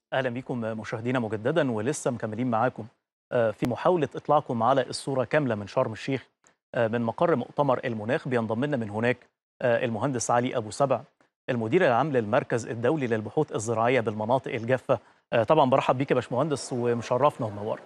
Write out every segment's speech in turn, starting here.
اهلا بكم مشاهدينا مجددا ولسه مكملين معاكم آه، في محاوله اطلاعكم على الصوره كامله من شرم الشيخ آه، من مقر مؤتمر المناخ بينضم لنا من هناك آه، المهندس علي ابو سبع المدير العام للمركز الدولي للبحوث الزراعيه بالمناطق الجافه آه، طبعا برحب بيك يا باشمهندس ومشرفنا ومنورنا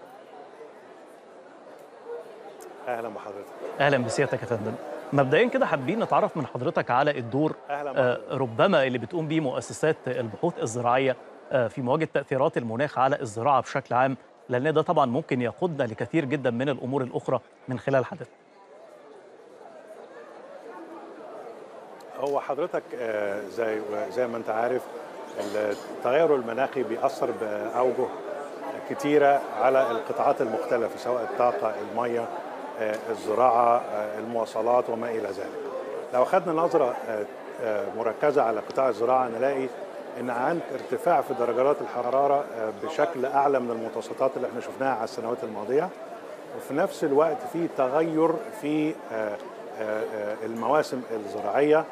اهلا بحضرتك اهلا بسيادتك يا فندم مبدئيا كده حابين نتعرف من حضرتك على الدور اهلا آه، بحضرتك ربما اللي بتقوم به مؤسسات البحوث الزراعيه آه، في مواجهه تاثيرات المناخ على الزراعه بشكل عام لان ده طبعا ممكن يقودنا لكثير جدا من الامور الاخرى من خلال حدث هو حضرتك آه، زي زي ما انت عارف التغير المناخي بيأثر بأوجه كتيرة على القطاعات المختلفة سواء الطاقة المية آه، الزراعة آه، المواصلات وما إلى ذلك لو أخذنا نظرة آه، آه، مركزة على قطاع الزراعة نلاقي ان عند ارتفاع في درجات الحراره آه، بشكل اعلى من المتوسطات اللي احنا شفناها على السنوات الماضيه وفي نفس الوقت في تغير في آه، آه، آه، المواسم الزراعيه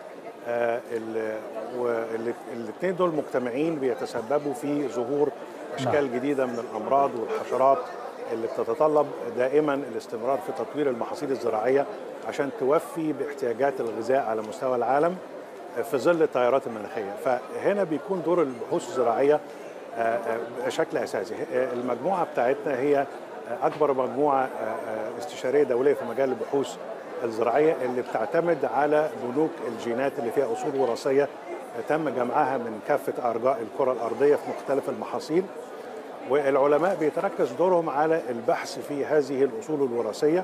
والاثنين دول مجتمعين بيتسببوا في ظهور اشكال جديده من الامراض والحشرات اللي بتتطلب دائما الاستمرار في تطوير المحاصيل الزراعيه عشان توفي باحتياجات الغذاء على مستوى العالم في ظل التغيرات المناخيه فهنا بيكون دور البحوث الزراعيه آه، آه، بشكل اساسي آه، المجموعه بتاعتنا هي آه، اكبر مجموعه آه، آه، استشاريه دوليه في مجال البحوث الزراعيه اللي بتعتمد على بنوك الجينات اللي فيها اصول وراثيه آه، تم جمعها من كافه ارجاء الكره الارضيه في مختلف المحاصيل والعلماء بيتركز دورهم على البحث في هذه الاصول الوراثيه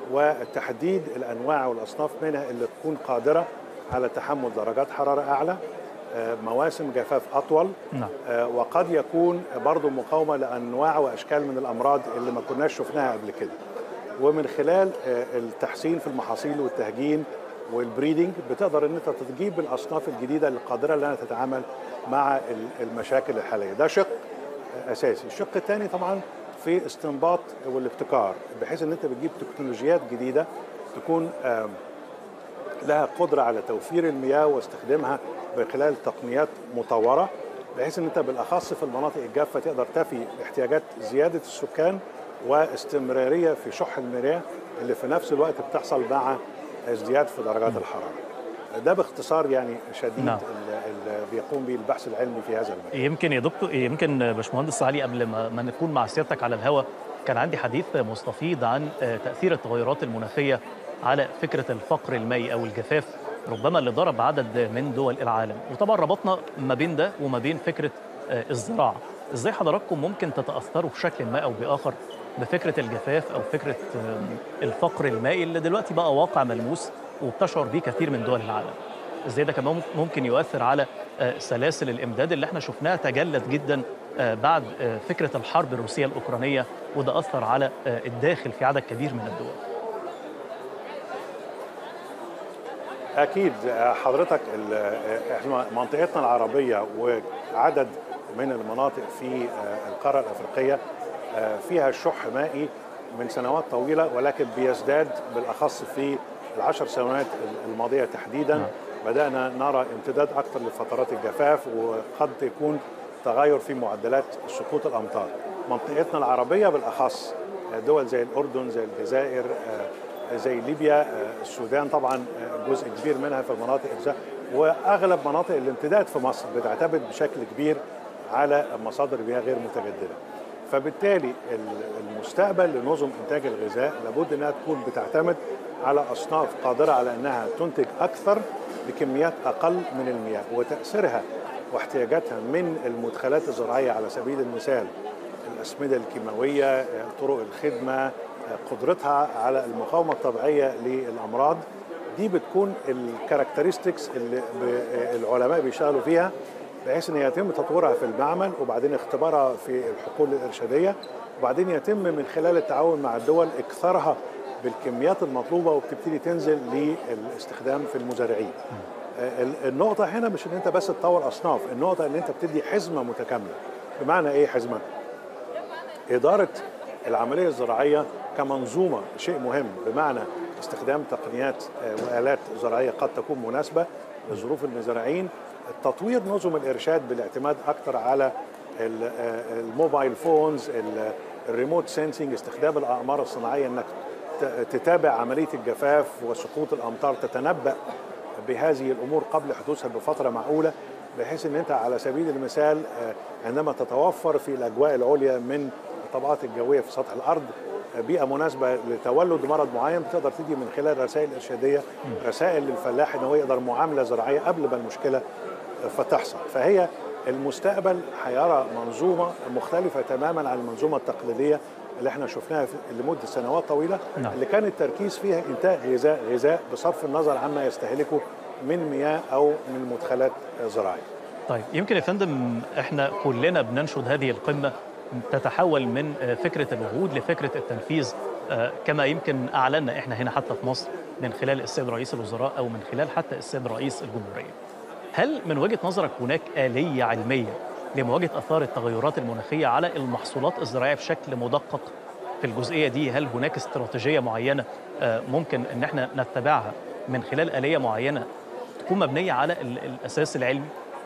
وتحديد الانواع والاصناف منها اللي تكون قادره على تحمل درجات حراره اعلى آه، مواسم جفاف اطول نعم آه، وقد يكون برضو مقاومه لانواع واشكال من الامراض اللي ما كناش شفناها قبل كده ومن خلال آه، التحسين في المحاصيل والتهجين والبريدنج بتقدر ان انت تجيب الاصناف الجديده اللي قادره انها تتعامل مع ال- المشاكل الحاليه ده شق آه، اساسي الشق الثاني طبعا في استنباط والابتكار بحيث ان انت بتجيب تكنولوجيات جديده تكون آم، لها قدرة على توفير المياه واستخدامها من خلال تقنيات مطورة بحيث ان انت بالاخص في المناطق الجافة تقدر تفي احتياجات زيادة السكان واستمرارية في شح المياه اللي في نفس الوقت بتحصل مع ازدياد في درجات الحرارة ده باختصار يعني شديد نعم. اللي بيقوم به البحث العلمي في هذا المجال يمكن يا دكتور يمكن باشمهندس علي قبل ما, ما نكون مع سيادتك على الهواء كان عندي حديث مستفيض عن آه، تاثير التغيرات المناخيه على فكره الفقر المائي او الجفاف ربما اللي ضرب عدد من دول العالم وطبعا ربطنا ما بين ده وما بين فكره آه، الزراعه ازاي حضراتكم ممكن تتاثروا بشكل ما او باخر بفكره الجفاف او فكره آه، الفقر المائي اللي دلوقتي بقى واقع ملموس وبتشعر بيه كثير من دول العالم ازاي ده كمان ممكن يؤثر على آه، سلاسل الامداد اللي احنا شفناها تجلت جدا آه، بعد آه، فكره الحرب الروسيه الاوكرانيه وده اثر على آه، الداخل في عدد كبير من الدول اكيد حضرتك ال- احنا منطقتنا العربيه وعدد من المناطق في القاره الافريقيه فيها شح مائي من سنوات طويله ولكن بيزداد بالاخص في العشر سنوات الماضيه تحديدا نعم. بدانا نرى امتداد اكثر لفترات الجفاف وقد يكون تغير في معدلات سقوط الامطار منطقتنا العربيه بالاخص دول زي الاردن زي الجزائر آه، زي ليبيا آه، السودان طبعا آه، جزء كبير منها في المناطق الجزائر واغلب مناطق الامتداد في مصر بتعتمد بشكل كبير على مصادر مياه غير متجدده فبالتالي ال- المستقبل لنظم انتاج الغذاء لابد انها تكون بتعتمد على اصناف قادره على انها تنتج اكثر بكميات اقل من المياه وتاثيرها واحتياجاتها من المدخلات الزراعيه على سبيل المثال الاسمده الكيماويه طرق الخدمه قدرتها على المقاومه الطبيعيه للامراض دي بتكون الكاركترستكس اللي ب- العلماء بيشتغلوا فيها بحيث ان يتم تطويرها في المعمل وبعدين اختبارها في الحقول الارشاديه وبعدين يتم من خلال التعاون مع الدول اكثارها بالكميات المطلوبه وبتبتدي تنزل للاستخدام في المزارعين. آه، ال- النقطه هنا مش ان انت بس تطور اصناف، النقطه ان انت بتدي حزمه متكامله. بمعنى ايه حزمه؟ اداره العمليه الزراعيه كمنظومه شيء مهم بمعنى استخدام تقنيات آه، والات زراعيه قد تكون مناسبه لظروف المزارعين تطوير نظم الارشاد بالاعتماد اكثر على ال- آه، الموبايل فونز ال- الريموت سensing استخدام الاقمار الصناعيه انك ت- تتابع عمليه الجفاف وسقوط الامطار تتنبأ بهذه الامور قبل حدوثها بفتره معقوله بحيث ان انت على سبيل المثال آه، عندما تتوفر في الاجواء العليا من الطبقات الجويه في سطح الارض آه، بيئه مناسبه لتولد مرض معين بتقدر تدي من خلال رسائل ارشاديه رسائل للفلاح ان هو يقدر معامله زراعيه قبل ما المشكله فتحصل فهي المستقبل هيرى منظومه مختلفه تماما عن المنظومه التقليديه اللي احنا شفناها في- لمده سنوات طويله نعم. اللي كان التركيز فيها انتاج غذاء غذاء بصرف النظر عما يستهلكه من مياه او من مدخلات زراعيه. طيب يمكن يا فندم احنا كلنا بننشد هذه القمه تتحول من آه، فكره الوعود لفكره التنفيذ آه، كما يمكن اعلنا احنا هنا حتى في مصر من خلال السيد رئيس الوزراء او من خلال حتى السيد رئيس الجمهوريه. هل من وجهه نظرك هناك اليه علميه لمواجهه اثار التغيرات المناخيه على المحصولات الزراعيه بشكل مدقق؟ في الجزئيه دي هل هناك استراتيجيه معينه آه، ممكن ان احنا نتبعها من خلال اليه معينه تكون مبنيه على ال- الاساس العلمي؟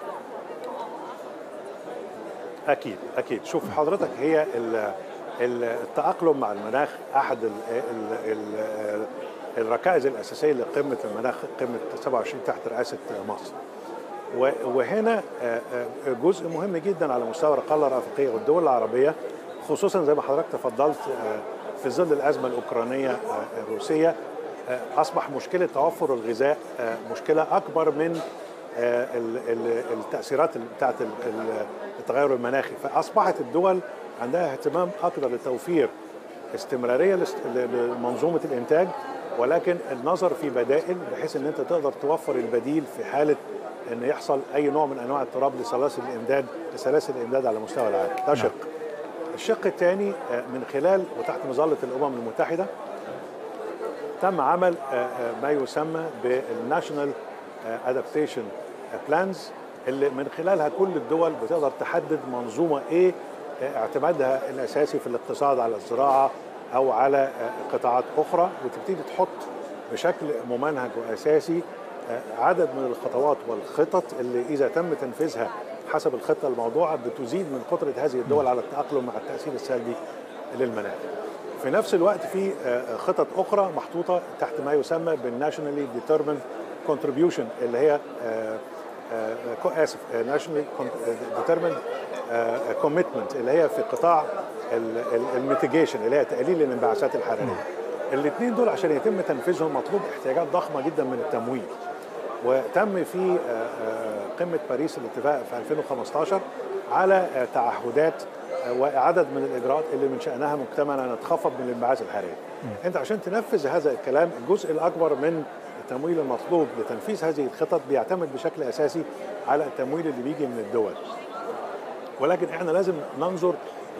اكيد اكيد شوف حضرتك هي ال- ال- التاقلم مع المناخ احد ال ال ال الركائز الاساسيه لقمه المناخ قمه 27 تحت رئاسه مصر. و- وهنا آه، آه، جزء مهم جدا على مستوى القاره الافريقيه والدول العربيه خصوصا زي ما حضرتك تفضلت آه، في ظل الازمه الاوكرانيه آه، الروسيه آه، اصبح مشكله توفر الغذاء آه، مشكله اكبر من آه، ال- ال- التاثيرات بتاعت ال- ال- التغير المناخي فاصبحت الدول عندها اهتمام اكبر لتوفير استمراريه لست- ل- لمنظومه الانتاج ولكن النظر في بدائل بحيث ان انت تقدر توفر البديل في حاله ان يحصل اي نوع من انواع الاضطراب لسلاسل الامداد لسلاسل الامداد على مستوى العالم ده شق الشق الثاني آه، من خلال وتحت مظله الامم المتحده تم عمل آه، آه، ما يسمى بالناشونال ادابتيشن بلانز اللي من خلالها كل الدول بتقدر تحدد منظومه ايه آه، اعتمادها الاساسي في الاقتصاد على الزراعه او على آه، قطاعات اخرى وتبتدي تحط بشكل ممنهج واساسي آه، عدد من الخطوات والخطط اللي اذا تم تنفيذها حسب الخطه الموضوعه بتزيد من قدره هذه الدول على التاقلم مع التاثير السلبي للمناخ. في نفس الوقت في آه، خطط اخرى محطوطه تحت ما يسمى بالناشونالي ديترمند كونتريبيوشن اللي هي آه، آه، كو- اسف ناشونالي ديترمند كوميتمنت اللي هي في قطاع الميتيجيشن اللي هي تقليل الانبعاثات الحراريه. الاثنين دول عشان يتم تنفيذهم مطلوب احتياجات ضخمه جدا من التمويل. وتم في آه، آه، قمه باريس الاتفاق في 2015 على آه، تعهدات آه، وعدد من الاجراءات اللي من شانها مجتمعا ان تخفض من الانبعاث الحراري. انت عشان تنفذ هذا الكلام الجزء الاكبر من التمويل المطلوب لتنفيذ هذه الخطط بيعتمد بشكل اساسي على التمويل اللي بيجي من الدول. ولكن احنا لازم ننظر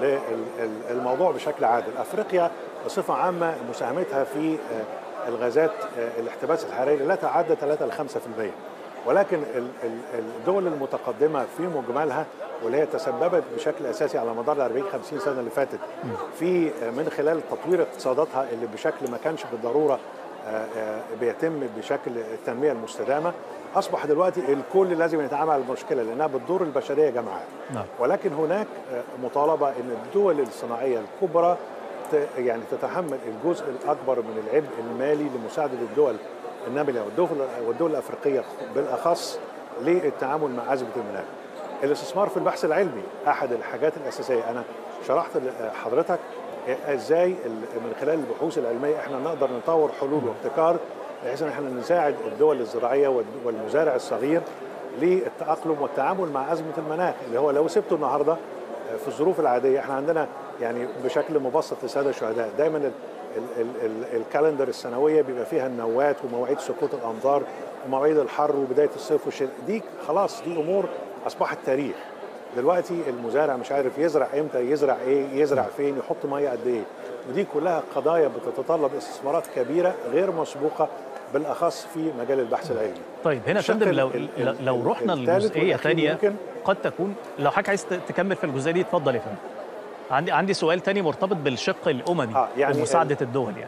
للموضوع بشكل عادل افريقيا بصفه عامه مساهمتها في آه، الغازات آه، الاحتباس الحراري لا تعدى 3 ل 5% ولكن ال- ال- الدول المتقدمه في مجملها واللي هي تسببت بشكل اساسي على مدار ال 40 50 سنه اللي فاتت في آه، من خلال تطوير اقتصاداتها اللي بشكل ما كانش بالضروره آه، آه، بيتم بشكل التنميه المستدامه اصبح دلوقتي الكل لازم يتعامل مع المشكله لانها بتضر البشريه جمعاء نعم. ولكن هناك آه، مطالبه ان الدول الصناعيه الكبرى ت- يعني تتحمل الجزء الاكبر من العبء المالي لمساعده الدول الناميه والدول والدول الافريقيه من للتعامل مع ازمه المناخ. الاستثمار في البحث العلمي احد الحاجات الاساسيه انا شرحت لحضرتك ازاي ال- من خلال البحوث العلميه احنا نقدر نطور حلول وابتكار بحيث ان احنا نساعد الدول الزراعيه والد- والمزارع الصغير للتاقلم والتعامل مع ازمه المناخ اللي هو لو سبته النهارده في الظروف العاديه احنا عندنا يعني بشكل مبسط للساده الشهداء دايما ال ال ال ال الكالندر السنويه بيبقى فيها النوات ومواعيد سقوط الامطار ومواعيد الحر وبدايه الصيف والشتاء دي خلاص دي امور اصبحت تاريخ دلوقتي المزارع مش عارف يزرع امتى يزرع ايه يزرع فين يحط ميه قد ايه ودي كلها قضايا بتتطلب استثمارات كبيره غير مسبوقه بالاخص في مجال البحث العلمي طيب هنا يا الشق فندم لو ال- ال- لو ال- رحنا الثالث لجزئيه والأخير ثانيه يمكن قد تكون لو حضرتك عايز ت- تكمل في الجزئيه دي اتفضل يا فندم عندي عندي سؤال تاني مرتبط بالشق الاممي آه، يعني ومساعده الدول يعني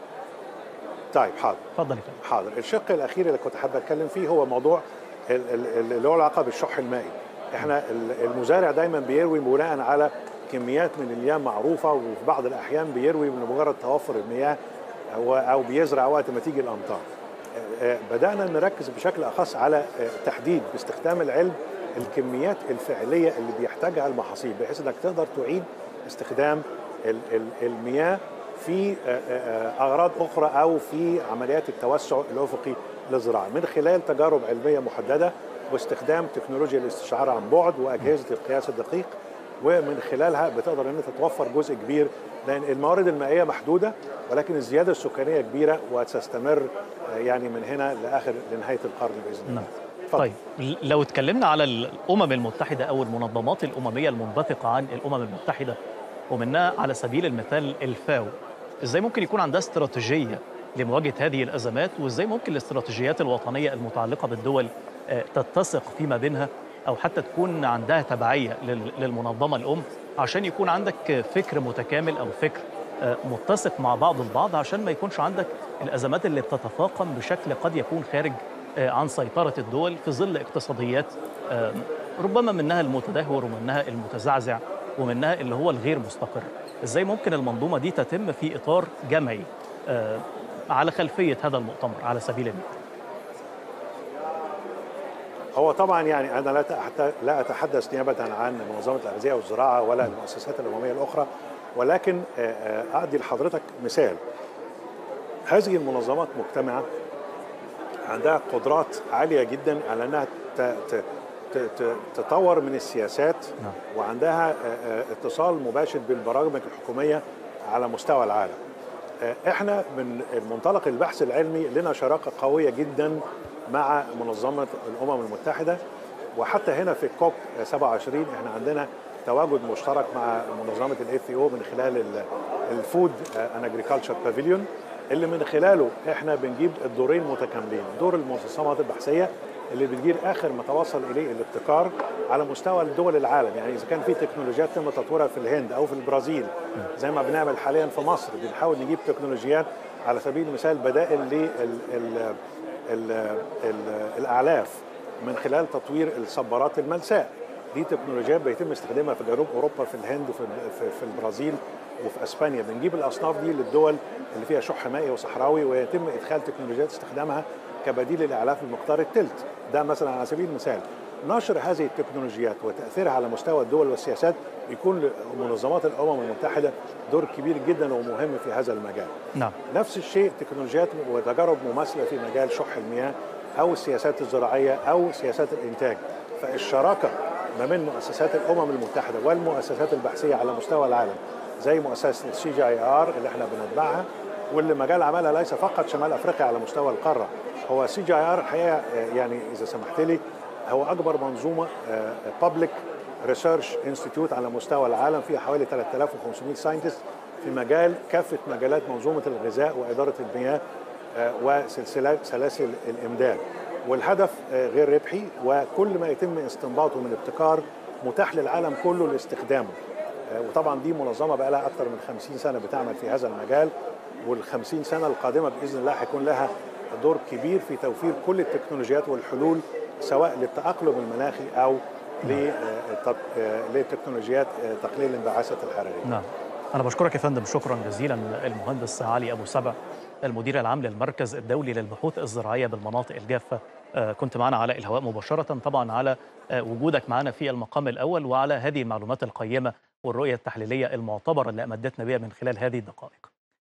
طيب حاضر اتفضل يا فندم حاضر الشق الاخير اللي كنت حابب اتكلم فيه هو موضوع ال- ال- اللي له علاقه بالشح المائي احنا المزارع دايما بيروي بناء على كميات من المياه معروفه وفي بعض الاحيان بيروي من مجرد توفر المياه او بيزرع وقت ما تيجي الامطار بدانا نركز بشكل اخص على تحديد باستخدام العلم الكميات الفعليه اللي بيحتاجها المحاصيل بحيث انك تقدر تعيد استخدام المياه في اغراض اخرى او في عمليات التوسع الافقي للزراعه من خلال تجارب علميه محدده واستخدام تكنولوجيا الاستشعار عن بعد واجهزه القياس الدقيق ومن خلالها بتقدر ان انت توفر جزء كبير لان الموارد المائيه محدوده ولكن الزياده السكانيه كبيره وتستمر يعني من هنا لاخر لنهايه القرن باذن الله. فضل. طيب لو اتكلمنا على الامم المتحده او المنظمات الامميه المنبثقه عن الامم المتحده ومنها على سبيل المثال الفاو ازاي ممكن يكون عندها استراتيجيه لمواجهه هذه الازمات وازاي ممكن الاستراتيجيات الوطنيه المتعلقه بالدول تتسق فيما بينها او حتى تكون عندها تبعيه للمنظمه الام عشان يكون عندك فكر متكامل او فكر متسق مع بعض البعض عشان ما يكونش عندك الازمات اللي بتتفاقم بشكل قد يكون خارج عن سيطره الدول في ظل اقتصاديات ربما منها المتدهور ومنها المتزعزع ومنها اللي هو الغير مستقر ازاي ممكن المنظومه دي تتم في اطار جمعي على خلفيه هذا المؤتمر على سبيل المثال هو طبعا يعني انا لا لا اتحدث نيابه عن منظمه الاغذيه والزراعه ولا المؤسسات الامميه الاخرى ولكن اعطي لحضرتك مثال هذه المنظمات مجتمعه عندها قدرات عاليه جدا على انها تطور من السياسات وعندها اتصال مباشر بالبرامج الحكوميه على مستوى العالم احنا من منطلق البحث العلمي لنا شراكه قويه جدا مع منظمه الامم المتحده وحتى هنا في الكوب 27 احنا عندنا تواجد مشترك مع منظمه الاف او من خلال الفود ان اجريكلتشر بافيليون اللي من خلاله احنا بنجيب الدورين متكاملين دور المنظمات البحثيه اللي بتجيب اخر ما توصل اليه الابتكار على مستوى دول العالم يعني اذا كان في تكنولوجيات تم تطويرها في الهند او في البرازيل زي ما بنعمل حاليا في مصر بنحاول نجيب تكنولوجيات على سبيل المثال بدائل لل ال ال ال الاعلاف من خلال تطوير الصبارات الملساء دي تكنولوجيات بيتم استخدامها في جنوب اوروبا في الهند وفي في البرازيل وفي اسبانيا بنجيب الاصناف دي للدول اللي فيها شح مائي وصحراوي ويتم ادخال تكنولوجيات استخدامها كبديل للاعلاف بمقدار الثلث ده مثلا على سبيل المثال نشر هذه التكنولوجيات وتاثيرها على مستوى الدول والسياسات يكون لمنظمات الامم المتحده دور كبير جدا ومهم في هذا المجال. نعم. نفس الشيء تكنولوجيات وتجارب مماثله في مجال شح المياه او السياسات الزراعيه او سياسات الانتاج. فالشراكه ما بين مؤسسات الامم المتحده والمؤسسات البحثيه على مستوى العالم زي مؤسسه السي جي اي ار اللي احنا بنتبعها واللي مجال عملها ليس فقط شمال افريقيا على مستوى القاره هو سي جي اي ار الحقيقه يعني اذا سمحت لي هو اكبر منظومه بابليك ريسيرش انستيتيوت على مستوى العالم فيها حوالي 3500 ساينتست في مجال كافه مجالات منظومه الغذاء واداره المياه وسلسله سلاسل الامداد والهدف غير ربحي وكل ما يتم استنباطه من ابتكار متاح للعالم كله لاستخدامه وطبعا دي منظمه بقى لها اكثر من 50 سنه بتعمل في هذا المجال وال50 سنه القادمه باذن الله هيكون لها دور كبير في توفير كل التكنولوجيات والحلول سواء للتاقلم المناخي او لتكنولوجيات تقليل الانبعاثات الحراريه. نعم. انا بشكرك يا فندم شكرا جزيلا المهندس علي ابو سبع المدير العام للمركز الدولي للبحوث الزراعيه بالمناطق الجافه كنت معنا على الهواء مباشره طبعا على وجودك معنا في المقام الاول وعلى هذه المعلومات القيمه والرؤيه التحليليه المعتبره اللي امدتنا بها من خلال هذه الدقائق.